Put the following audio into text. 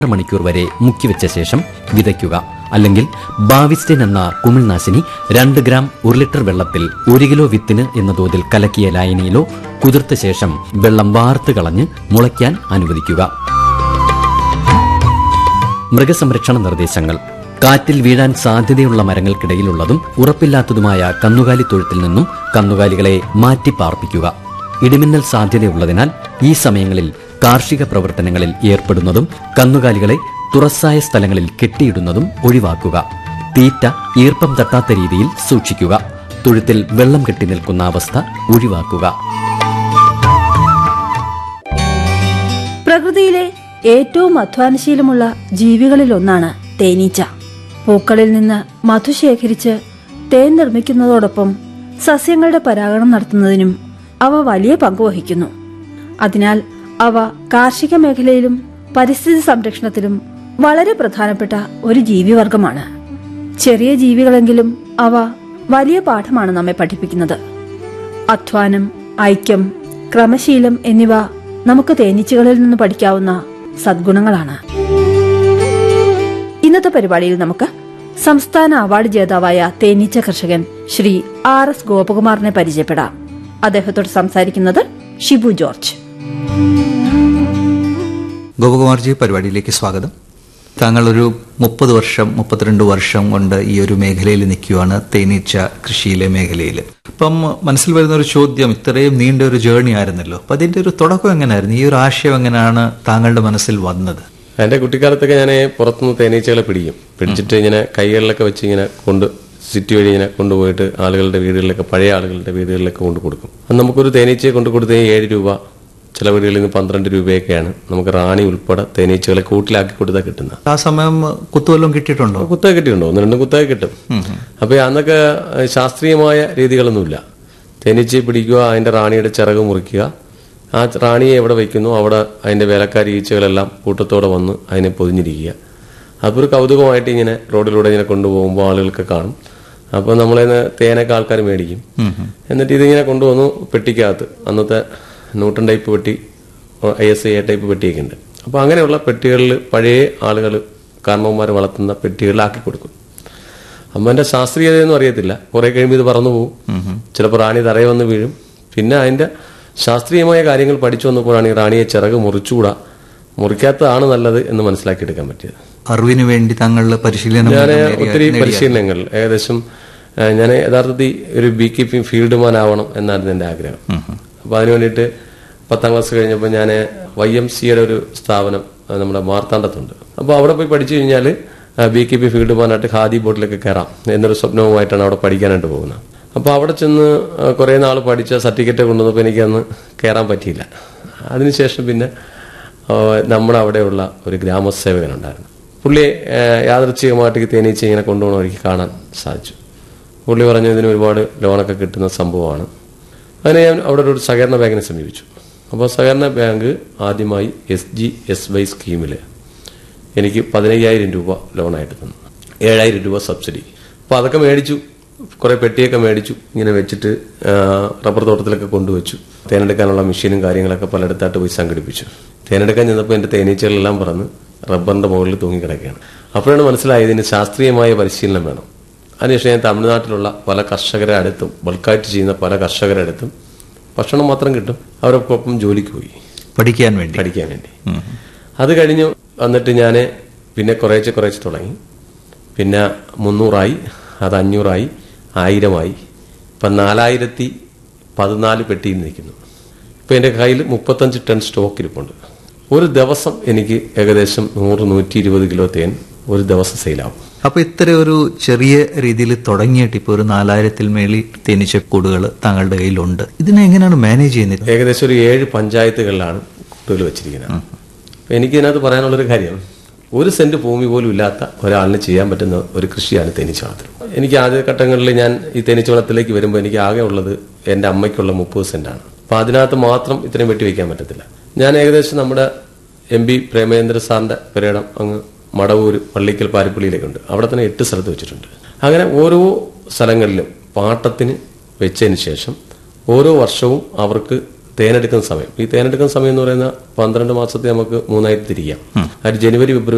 മണിക്കൂർ വരെ മുക്കിവെച്ച ശേഷം വിതയ്ക്കുക അല്ലെങ്കിൽ ബാവിസ്റ്റിൻ എന്ന കുമിൾനാശിനി രണ്ട് ഗ്രാം ഒരു ലിറ്റർ വെള്ളത്തിൽ ഒരു കിലോ വിത്തിന് എന്ന തോതിൽ കലക്കിയ ലായനിയിലോ കുതിർത്ത ശേഷം വെള്ളം വാർത്ത് കളഞ്ഞ് മുളയ്ക്കാൻ അനുവദിക്കുക മൃഗസംരക്ഷണ നിർദ്ദേശങ്ങൾ കാറ്റിൽ വീഴാൻ സാധ്യതയുള്ള മരങ്ങൾക്കിടയിലുള്ളതും ഉറപ്പില്ലാത്തതുമായ കന്നുകാലി തൊഴുത്തിൽ നിന്നും കന്നുകാലികളെ മാറ്റി പാർപ്പിക്കുക ഇടിമിന്നൽ സാധ്യതയുള്ളതിനാൽ ഈ സമയങ്ങളിൽ കാർഷിക പ്രവർത്തനങ്ങളിൽ ഏർപ്പെടുന്നതും കന്നുകാലികളെ തുറസായ സ്ഥലങ്ങളിൽ കെട്ടിയിടുന്നതും ഒഴിവാക്കുക തീറ്റ ഈർപ്പം തട്ടാത്ത രീതിയിൽ സൂക്ഷിക്കുക തൊഴുത്തിൽ വെള്ളം കെട്ടി നിൽക്കുന്ന അവസ്ഥ ഒഴിവാക്കുക പ്രകൃതിയിലെ ഏറ്റവും അധ്വാനശീലമുള്ള ജീവികളിലൊന്നാണ് തേനീച്ച പൂക്കളിൽ നിന്ന് മധു ശേഖരിച്ച് തേൻ നിർമ്മിക്കുന്നതോടൊപ്പം സസ്യങ്ങളുടെ പരാഗണം നടത്തുന്നതിനും അവ വലിയ പങ്ക് വഹിക്കുന്നു അതിനാൽ അവ കാർഷിക മേഖലയിലും പരിസ്ഥിതി സംരക്ഷണത്തിലും വളരെ പ്രധാനപ്പെട്ട ഒരു ജീവിവർഗമാണ് ചെറിയ ജീവികളെങ്കിലും അവ വലിയ പാഠമാണ് നമ്മെ പഠിപ്പിക്കുന്നത് അധ്വാനം ഐക്യം ക്രമശീലം എന്നിവ നമുക്ക് തേനീച്ചകളിൽ നിന്ന് പഠിക്കാവുന്ന സദ്ഗുണങ്ങളാണ് ഇന്നത്തെ പരിപാടിയിൽ നമുക്ക് സംസ്ഥാന അവാർഡ് ജേതാവായ തേനീച്ച കർഷകൻ ശ്രീ ആർ എസ് ഗോപകുമാറിനെ പരിചയപ്പെടാം അദ്ദേഹത്തോട് സംസാരിക്കുന്നത് ഷിബു ജോർജ് ഗോപകുമാർജി പരിപാടിയിലേക്ക് സ്വാഗതം താങ്കൾ ഒരു മുപ്പത് വർഷം മുപ്പത്തിരണ്ട് വർഷം കൊണ്ട് ഈ ഒരു മേഖലയിൽ നിൽക്കുകയാണ് തേനീച്ച കൃഷിയിലെ മേഖലയിൽ അപ്പം മനസ്സിൽ വരുന്ന ഒരു ചോദ്യം ഇത്രയും നീണ്ട ഒരു ജേർണി ആയിരുന്നല്ലോ അപ്പൊ അതിന്റെ ഒരു തുടക്കം എങ്ങനെയായിരുന്നു ഈ ഒരു ആശയം എങ്ങനെയാണ് താങ്കളുടെ മനസ്സിൽ വന്നത് എന്റെ കുട്ടിക്കാലത്തൊക്കെ ഞാൻ പുറത്തുനിന്ന് തേനീച്ചകളെ പിടിക്കും പിടിച്ചിട്ട് ഇങ്ങനെ കൈകളിലൊക്കെ വെച്ച് ഇങ്ങനെ കൊണ്ട് സിറ്റി വഴി ഇങ്ങനെ കൊണ്ടുപോയിട്ട് ആളുകളുടെ വീടുകളിലൊക്കെ പഴയ ആളുകളുടെ വീടുകളിലൊക്കെ കൊണ്ട് കൊടുക്കും അത് നമുക്കൊരു തേനീച്ചയെ കൊണ്ട് കൊടുത്തേ ഏഴ് രൂപ ചില വീടുകളിൽ നിന്ന് പന്ത്രണ്ട് രൂപയൊക്കെയാണ് നമുക്ക് റാണി ഉൾപ്പെടെ തേനീച്ചകളെ കൂട്ടിലാക്കി കൊടുത്താൽ കിട്ടുന്നത് ആ സമയം കുത്തുവല്ലം കിട്ടിയിട്ടുണ്ടോ കുത്തക കിട്ടിയിട്ടുണ്ടോ ഒന്ന് രണ്ട് കുത്തക കിട്ടും അപ്പൊ അന്നൊക്കെ ശാസ്ത്രീയമായ രീതികളൊന്നുമില്ല തേനീച്ചയെ പിടിക്കുക അതിന്റെ റാണിയുടെ ചിറക് മുറിക്കുക ആ റാണിയെ എവിടെ വയ്ക്കുന്നു അവിടെ അതിന്റെ വേലക്കാരി ഈച്ചകളെല്ലാം കൂട്ടത്തോടെ വന്ന് അതിനെ പൊതിഞ്ഞിരിക്കുക അപ്പോൾ ഒരു കൗതുകമായിട്ട് ഇങ്ങനെ റോഡിലൂടെ ഇങ്ങനെ കൊണ്ടുപോകുമ്പോൾ ആളുകൾക്ക് കാണും അപ്പോൾ നമ്മളെ തേനൊക്കെ ആൾക്കാർ മേടിക്കും എന്നിട്ട് ഇതിങ്ങനെ കൊണ്ടുവന്നു പെട്ടിക്കകത്ത് അന്നത്തെ ന്യൂട്ടൺ ടൈപ്പ് പെട്ടി ഐ എസ് എ ടൈപ്പ് പെട്ടിയൊക്കെ ഉണ്ട് അപ്പോൾ അങ്ങനെയുള്ള പെട്ടികളിൽ പഴയ ആളുകൾ കാരണവന്മാർ വളർത്തുന്ന പെട്ടികളിലാക്കി കൊടുക്കും അമ്മന്റെ ശാസ്ത്രീയതയൊന്നും അറിയത്തില്ല കുറെ കഴിയുമ്പോൾ ഇത് പറന്നു പോകും ചിലപ്പോൾ റാണി തറയെ വന്ന് വീഴും പിന്നെ അതിന്റെ ശാസ്ത്രീയമായ കാര്യങ്ങൾ പഠിച്ചു വന്നപ്പോഴാണ് ഈ റാണിയെ ചിറക് മുറിച്ചുകൂടാ മുറിക്കാത്തതാണ് നല്ലത് എന്ന് മനസ്സിലാക്കിയെടുക്കാൻ പറ്റിയത് അറിവിന് വേണ്ടി താങ്കൾ പരിശീലനം ഞാൻ നേടിയ- ഒത്തിരി നേടിയ- പരിശീലനങ്ങൾ ഏകദേശം ഞാൻ യഥാർത്ഥത്തിൽ ഒരു ബീ കീപ്പിംഗ് ഫീൽഡ് മാൻ ആവണം എന്നായിരുന്നു എന്റെ ആഗ്രഹം അപ്പൊ അതിനു വേണ്ടിയിട്ട് പത്താം ക്ലാസ് കഴിഞ്ഞപ്പോൾ ഞാൻ വൈ എം സിയുടെ ഒരു സ്ഥാപനം ആ, നമ്മുടെ മാർത്താണ്ഡത്തുണ്ട് അപ്പോൾ അവിടെ പോയി പഠിച്ചു കഴിഞ്ഞാൽ ബി കെ പി ഫീൽഡ് മാനായിട്ട് ഖാദി ബോട്ടിലൊക്കെ കയറാം എന്നൊരു സ്വപ്നവുമായിട്ടാണ് അവിടെ പഠിക്കാനായിട്ട് പോകുന്നത് അപ്പോൾ അവിടെ ചെന്ന് ആ, കുറേ നാൾ പഠിച്ച സർട്ടിഫിക്കറ്റ് കൊണ്ടുവന്നപ്പോൾ എനിക്കന്ന് കയറാൻ പറ്റിയില്ല അതിനുശേഷം പിന്നെ ആ, നമ്മുടെ അവിടെയുള്ള ഒരു ഗ്രാമസേവകനുണ്ടായിരുന്നു പുള്ളി ആ, യാദൃച്ഛികമായിട്ട് ഈ തേനീച്ച ഇങ്ങനെ കൊണ്ടുപോകണം എനിക്ക് കാണാൻ സാധിച്ചു പുള്ളി പറഞ്ഞു ഇതിന് ഒരുപാട് ലോണൊക്കെ കിട്ടുന്ന സംഭവമാണ് അതിന് ഞാൻ അവിടെ ഒരു സഹകരണ ബാങ്കിനെ സമീപിച്ചു അപ്പോൾ സഹകരണ ബാങ്ക് ആദ്യമായി എസ് ജി എസ് വൈ സ്കീമിൽ എനിക്ക് പതിനയ്യായിരം രൂപ ലോണായിട്ട് തന്നു ഏഴായിരം രൂപ സബ്സിഡി അപ്പോൾ അതൊക്കെ മേടിച്ചു കുറേ പെട്ടിയൊക്കെ മേടിച്ചു ഇങ്ങനെ വെച്ചിട്ട് ആ, റബ്ബർ തോട്ടത്തിലൊക്കെ കൊണ്ടുവച്ചു തേനെടുക്കാനുള്ള മെഷീനും കാര്യങ്ങളൊക്കെ പലയിടത്തായിട്ട് പോയി സംഘടിപ്പിച്ചു തേനെടുക്കാൻ ചെന്നപ്പോൾ എൻ്റെ തേനീച്ചകളെല്ലാം പറന്ന് റബ്ബറിന്റെ മുകളിൽ തൂങ്ങിക്കിടക്കുകയാണ് അപ്പോഴാണ് മനസ്സിലായത് ഇതിന് ശാസ്ത്രീയമായ പരിശീലനം വേണം അതിനുശേഷം ഞാൻ തമിഴ്നാട്ടിലുള്ള പല കർഷകരെ അടുത്തും ബൾക്കായിട്ട് ചെയ്യുന്ന പല കർഷകരെ അടുത്തും ഭക്ഷണം മാത്രം കിട്ടും അവരൊപ്പം ജോലിക്ക് പോയി പഠിക്കാൻ വേണ്ടി പഠിക്കാൻ വേണ്ടി അത് കഴിഞ്ഞു വന്നിട്ട് ഞാൻ പിന്നെ കുറേശ്ശെ കുറേശ്ശെ തുടങ്ങി പിന്നെ മുന്നൂറായി അത് അഞ്ഞൂറായി ആയിരമായി ഇപ്പം നാലായിരത്തി പതിനാല് പെട്ടിയിൽ നിൽക്കുന്നു ഇപ്പം എൻ്റെ കയ്യിൽ മുപ്പത്തഞ്ച് ടൺ സ്റ്റോക്ക് ഇരിപ്പുണ്ട് ഒരു ദിവസം എനിക്ക് ഏകദേശം നൂറ് നൂറ്റി ഇരുപത് കിലോ തേൻ ഒരു ദിവസം സെയിലാവും അപ്പൊ ഇത്ര ഒരു ചെറിയ രീതിയിൽ തുടങ്ങിയിട്ട് ഇപ്പൊ ഒരു നാലായിരത്തിൽ മേളി തേനീച്ചക്കൂടുകൾ താങ്കളുടെ കയ്യിലുണ്ട് ഇതിനെ എങ്ങനെയാണ് മാനേജ് ചെയ്യുന്നത് ഏകദേശം ഒരു ഏഴ് പഞ്ചായത്തുകളിലാണ് കൂടുതൽ വെച്ചിരിക്കുന്നത് അപ്പൊ എനിക്ക് ഇതിനകത്ത് പറയാനുള്ളൊരു കാര്യം ഒരു സെന്റ് ഭൂമി പോലും ഇല്ലാത്ത ഒരാളിന് ചെയ്യാൻ പറ്റുന്ന ഒരു കൃഷിയാണ് തേനീച്ച വളർത്തൽ എനിക്ക് ആദ്യ ഘട്ടങ്ങളിൽ ഞാൻ ഈ തേനീച്ച വളർത്തലേക്ക് വരുമ്പോൾ എനിക്ക് ആകെ ഉള്ളത് എന്റെ അമ്മയ്ക്കുള്ള മുപ്പത് സെന്റാണ് അപ്പൊ അതിനകത്ത് മാത്രം ഇത്രയും വെട്ടി വെക്കാൻ പറ്റത്തില്ല ഞാൻ ഏകദേശം നമ്മുടെ എം പി പ്രേമേന്ദ്ര സാറിന്റെ പര്യടം അങ്ങ് മടവൂർ പള്ളിക്കൽ പാരിപ്പള്ളിയിലേക്കുണ്ട് അവിടെ തന്നെ എട്ട് സ്ഥലത്ത് വെച്ചിട്ടുണ്ട് അങ്ങനെ ഓരോ സ്ഥലങ്ങളിലും പാട്ടത്തിന് വെച്ചതിന് ശേഷം ഓരോ വർഷവും അവർക്ക് തേനെടുക്കുന്ന സമയം ഈ തേനെടുക്കുന്ന സമയം എന്ന് പറയുന്ന പന്ത്രണ്ട് മാസത്തെ നമുക്ക് മൂന്നായിട്ട് തിരിക്കാം അത് ജനുവരി ഫെബ്രുവരി